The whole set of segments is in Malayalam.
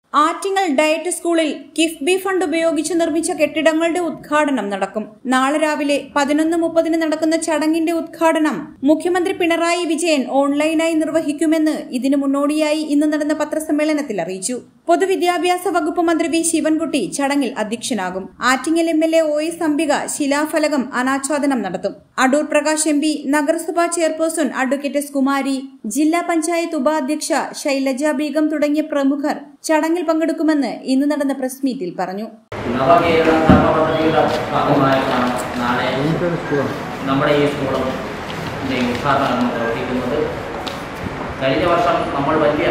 ആറ്റിങ്ങൽ ഡയറ്റ് സ്കൂളിൽ കിഫ്ബി ഫണ്ട് ഉപയോഗിച്ച് നിർമ്മിച്ച കെട്ടിടങ്ങളുടെ ഉദ്ഘാടനം നടക്കും നാളെ രാവിലെ പതിനൊന്ന് മുപ്പതിന് നടക്കുന്ന ചടങ്ങിന്റെ ഉദ്ഘാടനം മുഖ്യമന്ത്രി പിണറായി വിജയൻ ഓൺലൈനായി നിർവഹിക്കുമെന്ന് ഇതിനു മുന്നോടിയായി ഇന്ന് നടന്ന പത്രസമ്മേളനത്തിൽ അറിയിച്ചു പൊതുവിദ്യാഭ്യാസ വകുപ്പ് മന്ത്രി വി ശിവൻകുട്ടി ചടങ്ങിൽ അധ്യക്ഷനാകും Attingal M L A O S Ambika ശിലാഫലകം അനാച്ഛാദനം നടത്തും അടൂർ പ്രകാശ് എം പി നഗരസഭാ ചെയർപേഴ്സൺ അഡ്വക്കേറ്റ് എസ് കുമാരി ജില്ലാ പഞ്ചായത്ത് ഉപാധ്യക്ഷ ശൈലജ ബീഗം തുടങ്ങിയ പ്രമുഖർ ചടങ്ങിൽ പങ്കെടുക്കുമെന്ന് ഇന്ന് നടന്ന പ്രസ് മീറ്റിൽ പറഞ്ഞു നവകേരള കർമ്മപദ്ധതിയുടെ ഭാഗമായിട്ടാണ് നാളെ നമ്മുടെ ഈ സ്കൂളും ഉദ്ഘാടനം നമ്മൾ പ്രവർത്തിക്കുന്നത് കഴിഞ്ഞ വർഷം നമ്മൾ വലിയ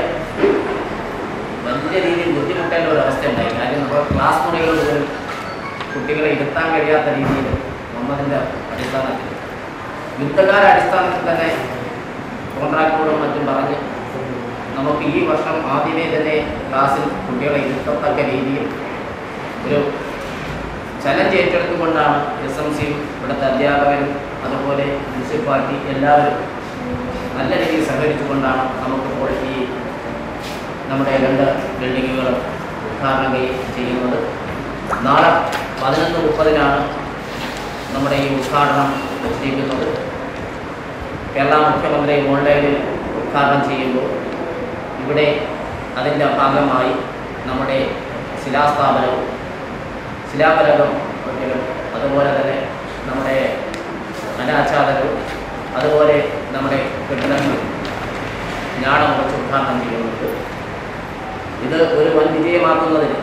വലിയ രീതിയിൽ ബുദ്ധിമുട്ടേണ്ട ഒരു അവസ്ഥ ഉണ്ടായി കാര്യം നമ്മൾ ക്ലാസ് മുറികളിൽ പോലും കുട്ടികളെ ഇരുത്താൻ കഴിയാത്ത രീതിയിൽ വന്നതിൻ്റെ അടിസ്ഥാനത്തിൽ യുദ്ധകാല അടിസ്ഥാനത്തിൽ തന്നെ കോൺട്രാക്ടറോടും മറ്റും പറഞ്ഞ് നമുക്ക് ഈ വർഷം ആദ്യമേ തന്നെ ക്ലാസ്സിൽ കുട്ടികളെ ഇരുത്തത്തക്ക രീതിയിൽ ഒരു ചലഞ്ച് ഏറ്റെടുത്തുകൊണ്ടാണ് എസ് എം സിയും ഇവിടുത്തെ അധ്യാപകരും അതുപോലെ മുനിസിപ്പാലിറ്റി എല്ലാവരും നല്ല രീതിയിൽ സഹകരിച്ചുകൊണ്ടാണ് നമുക്കിപ്പോൾ ഈ നമ്മുടെ രണ്ട് ബിൽഡിങ്ങുകൾ ഉദ്ഘാടനം ചെയ്- ചെയ്യുന്നത് നാളെ പതിനൊന്ന് മുപ്പതിനാണ് നമ്മുടെ ഈ ഉദ്ഘാടനം നിശ്ചയിക്കുന്നത് കേരള മുഖ്യമന്ത്രി ഓൺലൈനിൽ ഉദ്ഘാടനം ചെയ്യുമ്പോൾ ഇവിടെ അതിൻ്റെ ഭാഗമായി നമ്മുടെ ശിലാസ്ഥാപനവും ശിലാഫലകം ഒരിക്കലും അതുപോലെ തന്നെ നമ്മുടെ അനാച്ഛാദനവും അതുപോലെ നമ്മുടെ കെട്ടിടങ്ങൾ ഞാണം കുറച്ച് ഉദ്ഘാടനം ചെയ്യുന്നുണ്ട് ഇത് ഒരു വൻ വിജയമാക്കുന്നതിന്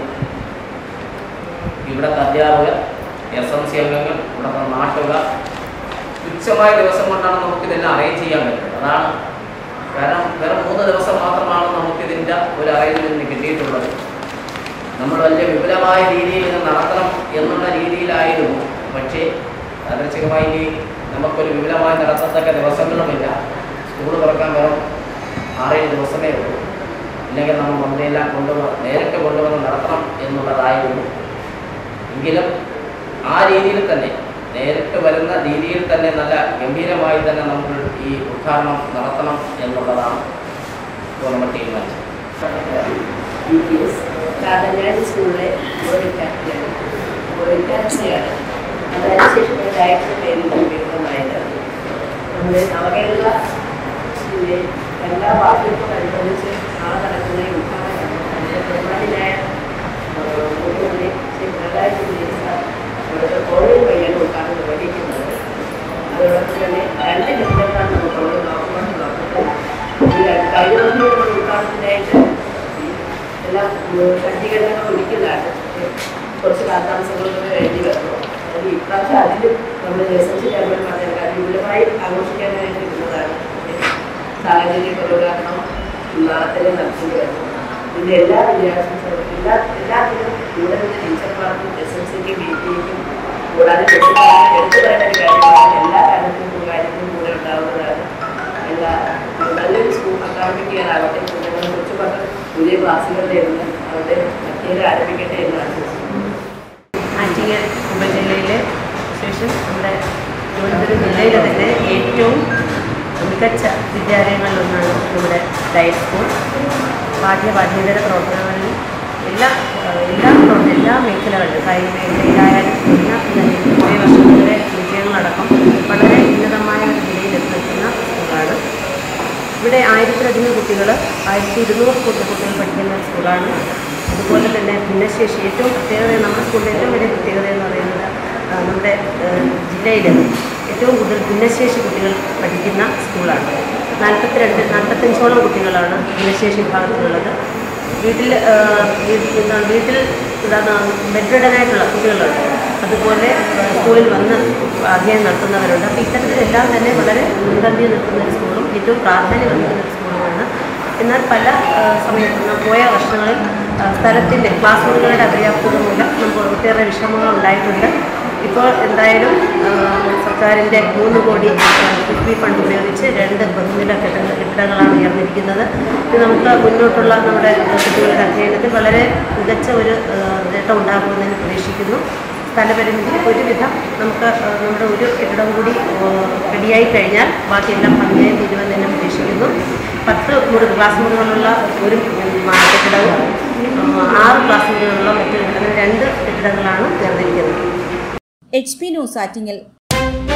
ഇവിടുത്തെ അധ്യാപകർ എസ് എം സി അംഗങ്ങൾ ഇവിടുത്തെ നാട്ടുകാർ തുച്ഛമായ ദിവസം കൊണ്ടാണ് നമുക്കിതെല്ലാം അറേഞ്ച് ചെയ്യാൻ പറ്റുന്നത് അതാണ് കാരണം വെറും മൂന്ന് ദിവസം മാത്രമാണ് നമുക്കിതിൻ്റെ ഒരു അറേഞ്ച്മെൻറ്റ് കിട്ടിയിട്ടുള്ളത് നമ്മൾ വലിയ വിപുലമായ രീതിയിൽ ഇത് നടത്തണം എന്നുള്ള രീതിയിലായിരുന്നു പക്ഷേ യാദൃച്ഛികമായി ഇനി നമുക്കൊരു വിപുലമായി നടത്തത്തക്ക ദിവസങ്ങളുമില്ല സ്കൂൾ തുറക്കാൻ വെറും ആറേഴ് ദിവസമേ ഉള്ളൂ ഇല്ലെങ്കിൽ നമ്മൾ മന്ത്രിയെല്ലാം കൊണ്ടുവന്ന് നേരിട്ട് കൊണ്ടുവന്ന് നടത്തണം എന്നുള്ളതായിരുന്നു എങ്കിലും ആ രീതിയിൽ തന്നെ നേരിട്ട് വരുന്ന രീതിയിൽ തന്നെ നല്ല ഗംഭീരമായി തന്നെ നമ്മൾ ഈ ഉദ്ഘാടനം നടത്തണം എന്നുള്ളതാണ് ഇപ്പോൾ നമ്മൾ തീരുമാനിച്ചത് ബി പി എസ് കാതങ്ങാടി സ്കൂളിലെ ബോഡിക്കാറ്റിലാണ് ബോഡിക്കാറ്റിനെയാണ് അതിനുശേഷം ഡയറക്ടർ പേരിൽ ഉപയോഗമായത് നമ്മുടെ നവകേരള ഇതിലെ എല്ലാ വാർത്തകൾക്കും അനുബന്ധിച്ച് നാളെ നടക്കുന്ന ഈ ഉദ്ഘാടനം അതിൻ്റെ ബഹുമാനായ മുഖ്യമന്ത്രി ശ്രീ പിണറായി വിജയൻ സാർ ഇവിടുത്തെ ഓൺലൈൻ വഴിയാണ് ഉദ്ഘാടനം നിർവഹിക്കുന്നത് അതോടൊപ്പം തന്നെ രണ്ട് കെട്ടിടങ്ങളാണ് നമുക്ക് അവിടെ നോക്കുമ്പോൾ നോക്കുന്നത് ഈ രണ്ട് കഴിഞ്ഞ വർഷം നമ്മൾ ഉദ്ഘാടനത്തിനായിട്ട് എല്ലാം ഉം, സജ്ജീകരണങ്ങൾ ഒരുക്കുന്നതാണ് കുറച്ച് കാലതാമസങ്ങളൊക്കെ വേണ്ടി വന്നു അത് ഇപ്രാവശ്യം അതിലും നമ്മൾ എസ് എം സി ചെയർമാൻ പറഞ്ഞാൽ അത് വിപുലമായി ആഘോഷിക്കാനായിട്ട് കിട്ടുന്നതാണ് സാഹചര്യക്കുറവ് കാരണം നാളെ നടത്തേണ്ടി വരുന്നു ഇതിൻ്റെ എല്ലാ വിദ്യാഭ്യാസ എല്ലാ എല്ലാത്തിനും ഇവിടെ നിന്ന് ടീച്ചർമാർക്കും എസ് എം സിക്കും ബി ടിക്കും കൂടാതെ കുട്ടികൾക്ക് എടുത്തു പറയേണ്ട ഒരു കാര്യമാണ് എല്ലാ കാര്യത്തിനും കാര്യത്തിനും കൂടെ ഉണ്ടാവുന്നതാണ് എല്ലാ നല്ലൊരു സ്കൂൾ അക്കാഡമിക് ഇയർ ആവട്ടെ കുഞ്ഞുങ്ങളെ കുറിച്ച് പറഞ്ഞ പുതിയ ക്ലാസ്സുകളുടെ എണ്ണം അവരുടെ മറ്റേ ആരംഭിക്കട്ടെ എന്ന് ആശംസിക്കുന്നു ആറ്റിങ്ങൽ ഉപജില്ലയിലെ ശേഷം നമ്മുടെ തിരുവനന്തപുരം ജില്ലയിലെ തന്നെ ഏറ്റവും മികച്ച വിദ്യാലയങ്ങളിലൊന്നാണ് നമ്മുടെ ഡയറ്റ് സ്കൂൾ പാഠ്യ പാഠ്യേതര പ്രവർത്തനങ്ങളിൽ എല്ലാ ഏഹ് എല്ലാ പ്രവർത്തന എല്ലാ മേഖലകളിലും കായിക മേഖലയിലായാലും എല്ലാ കുറേ വർഷങ്ങളിലെ വിജയങ്ങളടക്കം വളരെ ഉന്നതമായ ഒരു നിലയിൽ എത്തിനിൽക്കുന്ന സ്കൂളാണ് ഇവിടെ ആയിരത്തിലധികം കുട്ടികൾ ആയിരത്തി ഇരുന്നൂറ് കുട്ടി- കുട്ടികൾ പഠിക്കുന്ന ഒരു സ്കൂളാണ് അതുപോലെ തന്നെ ഭിന്നശേഷി ഏറ്റവും പ്രത്യേകത നമ്മുടെ സ്കൂളിൻ്റെ ഏറ്റവും വലിയ പ്രത്യേകത എന്ന് പറയുന്നത് ആ, നമ്മുടെ ജില്ലയിൽ ഏറ്റവും കൂടുതൽ ഭിന്നശേഷി കുട്ടികൾ പഠിക്കുന്ന സ്കൂളാണ് നാൽപ്പത്തിരണ്ട് നാൽപ്പത്തഞ്ചോളം കുട്ടികളാണ് ഭിന്നശേഷി വിഭാഗത്തിലുള്ളത് വീട്ടിൽ ആ, വീ- എന്താണ് വീട്ടിൽ എന്താണ് ബെഡ്രിഡനായിട്ടുള്ള കുട്ടികളുണ്ട് അതുപോലെ ആ, സ്കൂളിൽ വന്ന് അധ്യയനം നടത്തുന്നവരുണ്ട് അപ്പോൾ ഇത്തരത്തിലെല്ലാം തന്നെ വളരെ മുൻപന്തിയിൽ നിൽക്കുന്ന ഒരു സ്കൂളും ഏറ്റവും പ്രാധാന്യം നൽകുന്ന ഒരു സ്കൂളുമാണ് എന്നാൽ പല ആ, സമയത്തും നാം പോയ വർഷങ്ങളിൽ ആ, സ്ഥലത്തിൻ്റെ ക്ലാസ് മുറികളുടെ അപര്യാപ്തത മൂലം നമുക്ക് ഒട്ടേറെ വിഷമങ്ങൾ ഉണ്ടായിട്ടുണ്ട് ഇപ്പോൾ എന്തായാലും ആ, സർക്കാരിൻ്റെ മൂന്ന് കോടി കിഫ്ബി ഫണ്ട് ഉപയോഗിച്ച് രണ്ട് ബഹുനില കെട്ടിട കെട്ടിടങ്ങളാണ് ഉയർന്നിരിക്കുന്നത് ഇത് നമുക്ക് മുന്നോട്ടുള്ള നമ്മുടെ കുട്ടികളുടെ അധ്യയനത്തിൽ വളരെ മികച്ച ഒരു ആ, നേട്ടം ഉണ്ടാകുമെന്ന് പ്രതീക്ഷിക്കുന്നു സ്ഥലപരിമിതി ഒരുവിധം നമുക്ക് ആ, നമ്മുടെ ഒരു കെട്ടിടം കൂടി ആ, റെഡിയായി കഴിഞ്ഞാൽ ബാക്കിയെല്ലാം ഭംഗിയായി തീരുമെന്ന് പ്രതീക്ഷിക്കുന്നു പത്ത് മുറി ക്ലാസ് മുറികളുള്ള ഒരു ഉം, ആ, കെട്ടിടവും ആ, എച്ച് പി ന്യൂസ് ആറ്റിങ്ങൽ